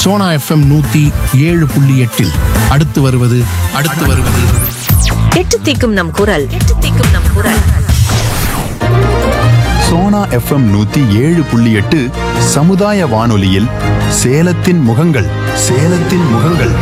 Sona FM நூத்தி ஏழு புள்ளி எட்டில் அடுத்து வருவது அடுத்து வருவது எட்டு தீக்கும் நம் குரல் எட்டு தீக்கும் நம் குரல் சோனா எஃப்எம் நூத்தி ஏழு புள்ளி எட்டு சமுதாய வானொலியில் சேலத்தின் முகங்கள் சேலத்தின் முகங்கள்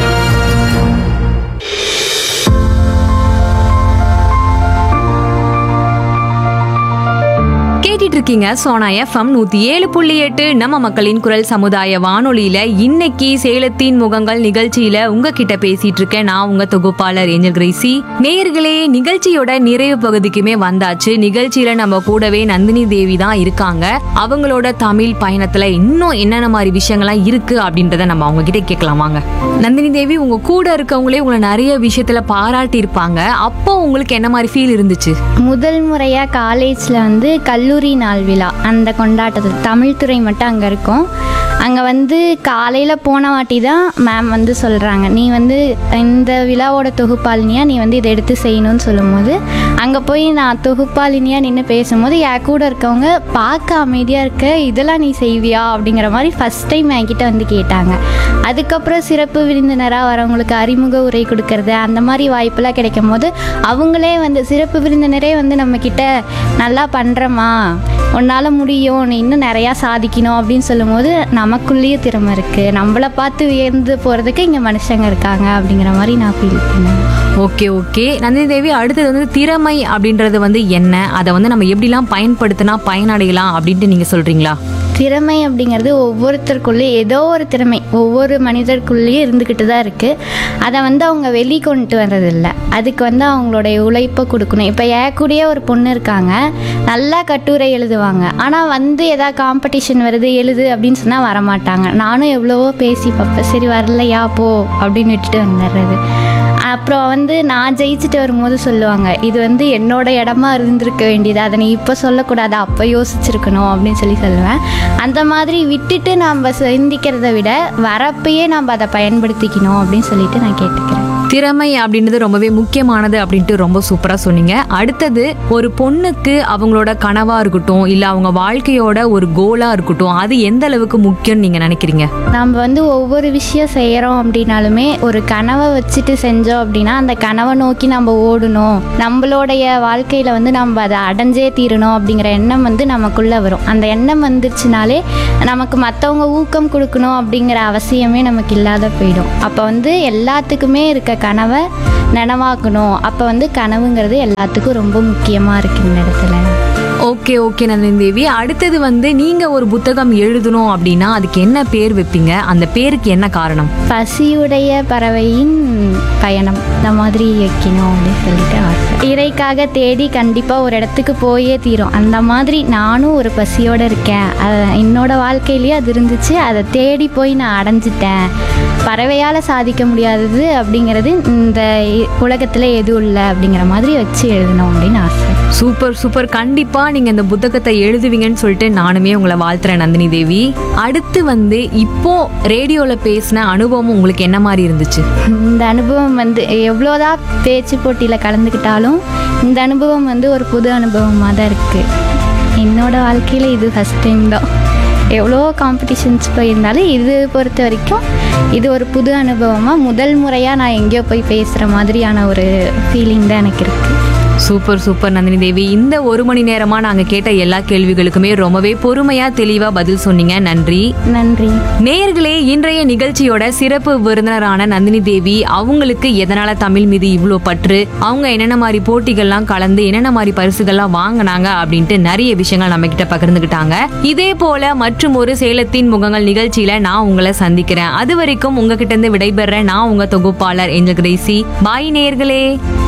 கேட்டுட்டு இருக்கீங்க சோனா எஃப்எம் நூத்தி ஏழு புள்ளி எட்டு நம்ம மக்களின் குரல் சமுதாய வானொலியில இன்னைக்கு சேலத்தின் முகங்கள் நிகழ்ச்சியில உங்ககிட்ட பேசிட்டு இருக்கேன் நான் உங்க தொகுப்பாளர் ஏஞ்சல் கிரேசி நேயர்களே நிகழ்ச்சியோட நிறைவு பகுதிக்குமே வந்தாச்சு நிகழ்ச்சியில நம்ம கூடவே நந்தினி தேவி தான் இருக்காங்க அவங்களோட தமிழ் பயணத்துல இன்னும் என்னென்ன மாதிரி விஷயங்கள்லாம் இருக்கு அப்படின்றத நம்ம அவங்க கிட்ட கேட்கலாம் வாங்க நந்தினி தேவி உங்க கூட இருக்கவங்களே உங்களை நிறைய விஷயத்துல பாராட்டி இருப்பாங்க அப்போ உங்களுக்கு என்ன மாதிரி ஃபீல் இருந்துச்சு முதல் முறையாக காலேஜில் வந்து கல்லூரி நாள் விழா அந்த கொண்டாட்டத்தில் தமிழ் துறை மட்டும் அங்கே இருக்கும் அங்கே வந்து காலையில் போன வாட்டி தான் மேம் வந்து சொல்கிறாங்க நீ வந்து இந்த விழாவோட தொகுப்பாளினியாக நீ வந்து இதை எடுத்து செய்யணும்னு சொல்லும்போது அங்கே போய் நான் தொகுப்பாளினியாக நின்று பேசும்போது என் கூட இருக்கவங்க பார்க்க அமைதியாக இருக்க இதெல்லாம் நீ செய்வியா அப்படிங்கிற மாதிரி ஃபஸ்ட் டைம் என்கிட்ட வந்து கேட்டாங்க அதுக்கப்புறம் சிறப்பு விருந்தினராக வரவங்களுக்கு அறிமுக உரை கொடுக்கறது அந்த மாதிரி வாய்ப்பெல்லாம் கிடைக்கும் போது அவங்களே வந்து சிறப்பு விருந்தினரே வந்து நம்மக்கிட்ட நல்லா பண்ணுறமா உன்னால் முடியும் நீ இன்னும் நிறையா சாதிக்கணும் அப்படின்னு சொல்லும்போது நமக்குள்ளேயும் திறமை இருக்குது நம்மளை பார்த்து வியந்து போகிறதுக்கு இங்கே மனுஷங்க இருக்காங்க அப்படிங்கிற மாதிரி நான் ஃபீல் பண்ணேன் ஓகே ஓகே நந்தினி தேவி அடுத்தது வந்து திறமை அப்படின்றது வந்து என்ன அதை வந்து நம்ம எப்படிலாம் பயன்படுத்தினா பயனடையலாம் அப்படின்ட்டு நீங்க சொல்றீங்களா திறமை அப்படிங்கிறது ஒவ்வொருத்தருக்குள்ளேயும் ஏதோ ஒரு திறமை ஒவ்வொரு மனிதருக்குள்ளேயும் இருந்துக்கிட்டு தான் இருக்குது அதை வந்து அவங்க வெளிக்கொண்டு வர்றதில்ல அதுக்கு வந்து அவங்களுடைய உழைப்பை கொடுக்கணும் இப்போ ஏன் கூடயே ஒரு பொண்ணு இருக்காங்க நல்லா கட்டுரை எழுதுவாங்க ஆனால் வந்து எதாவது காம்படிஷன் வருது எழுது அப்படின்னு சொன்னால் வரமாட்டாங்க நானும் எவ்வளவோ பேசி பார்ப்பேன் சரி வரலையா போ அப்படின்னு விட்டுட்டு வந்துடுறது அப்புறம் வந்து நான் ஜெயிச்சுட்டு வரும்போது சொல்லுவாங்க இது வந்து என்னோட இடமா இருந்திருக்க வேண்டியது அதை நீ இப்போ சொல்லக்கூடாது அப்போ யோசிச்சிருக்கணும் அப்படின்னு சொல்லி சொல்லுவேன் அந்த மாதிரி விட்டுட்டு நாம் சிந்திக்கிறத விட வரப்பயே நாம் அதை பயன்படுத்திக்கணும் அப்படின்னு சொல்லிட்டு நான் கேட்டுக்கிறேன் திறமை அப்படின்றது ரொம்பவே முக்கியமானது அப்படின்ட்டு ரொம்ப சூப்பரா சொன்னீங்க அடுத்தது ஒரு பொண்ணுக்கு அவங்களோட கனவா இருக்கட்டும் இல்ல அவங்க வாழ்க்கையோட ஒரு கோலா இருக்கட்டும் அது எந்த அளவுக்கு முக்கியம்னு நீங்க நினைக்கிறீங்க நம்ம வந்து ஒவ்வொரு விஷயம் செய்கிறோம் அப்படின்னாலுமே ஒரு கனவை வச்சுட்டு செஞ்சோம் அப்படின்னா அந்த கனவை நோக்கி நம்ம ஓடணும் நம்மளுடைய வாழ்க்கையில் வந்து நம்ம அதை அடைஞ்சே தீரணும் அப்படிங்கிற எண்ணம் வந்து நமக்குள்ளே வரும் அந்த எண்ணம் வந்துருச்சுனாலே நமக்கு மற்றவங்க ஊக்கம் கொடுக்கணும் அப்படிங்கிற அவசியமே நமக்கு இல்லாத போயிடும் அப்போ வந்து எல்லாத்துக்குமே இருக்க கனவை நனவாக்கணும் அப்போ வந்து கனவுங்கிறது எல்லாத்துக்கும் ரொம்ப முக்கியமாக இருக்கு இந்த இடத்துல ஓகே ஓகே நந்தினி தேவி அடுத்தது வந்து நீங்க ஒரு புத்தகம் எழுதணும் அப்படின்னா அதுக்கு என்ன பேர் வைப்பீங்க அந்த பேருக்கு என்ன காரணம் பசியுடைய பறவையின் பயணம் இந்த மாதிரி வைக்கணும் அப்படின்னு சொல்லிட்டு ஆசை இறைக்காக தேடி கண்டிப்பாக ஒரு இடத்துக்கு போயே தீரும் அந்த மாதிரி நானும் ஒரு பசியோடு இருக்கேன் அது என்னோட வாழ்க்கையிலேயே அது இருந்துச்சு அதை தேடி போய் நான் அடைஞ்சிட்டேன் பறவையால் சாதிக்க முடியாதது அப்படிங்கிறது இந்த உலகத்தில் எதுவும் இல்லை அப்படிங்கிற மாதிரி வச்சு எழுதணும் அப்படின்னு ஆசை சூப்பர் சூப்பர் கண்டிப்பா நீங்க இந்த புத்தகத்தை எழுதுவீங்கன்னு சொல்லிட்டு நானுமே உங்களை வாழ்த்துறேன் நந்தினி தேவி அடுத்து வந்து இப்போ ரேடியோல பேசின அனுபவம் உங்களுக்கு என்ன மாதிரி இருந்துச்சு இந்த அனுபவம் வந்து எவ்வளோதான் பேச்சு போட்டியில் கலந்துக்கிட்டாலும் இந்த அனுபவம் வந்து ஒரு புது அனுபவமாக தான் இருக்குது என்னோட வாழ்க்கையில் இது ஃபஸ்ட் டைம் தான் எவ்வளோ காம்படிஷன்ஸ் போயிருந்தாலும் இது பொறுத்த வரைக்கும் இது ஒரு புது அனுபவமாக முதல் முறையாக நான் எங்கேயோ போய் பேசுகிற மாதிரியான ஒரு ஃபீலிங் தான் எனக்கு இருக்குது சூப்பர் சூப்பர் நந்தினி தேவி இந்த ஒரு மணி நேரமா நாங்க கேட்ட எல்லா கேள்விகளுக்குமே ரொம்பவே பொறுமையா தெளிவா பதில் சொன்னீங்க நன்றி நன்றி நேயர்களே இன்றைய நிகழ்ச்சியோட சிறப்பு விருந்தினரான நந்தினி தேவி அவங்களுக்கு எதனால தமிழ் மீது இவ்வளோ பற்று அவங்க என்னென்ன மாதிரி போட்டிகள்லாம் கலந்து என்னென்ன மாதிரி பரிசுகள்லாம் வாங்கினாங்க அப்படின்ட்டு நிறைய விஷயங்கள் நம்ம கிட்ட பகிர்ந்துக்கிட்டாங்க இதே போல மற்றும் ஒரு சேலத்தின் முகங்கள் நிகழ்ச்சியில நான் உங்களை சந்திக்கிறேன் அது வரைக்கும் உங்ககிட்ட இருந்து விடைபெற நான் உங்க தொகுப்பாளர் ஏஞ்சல் கிரேசி பாய் நேயர்களே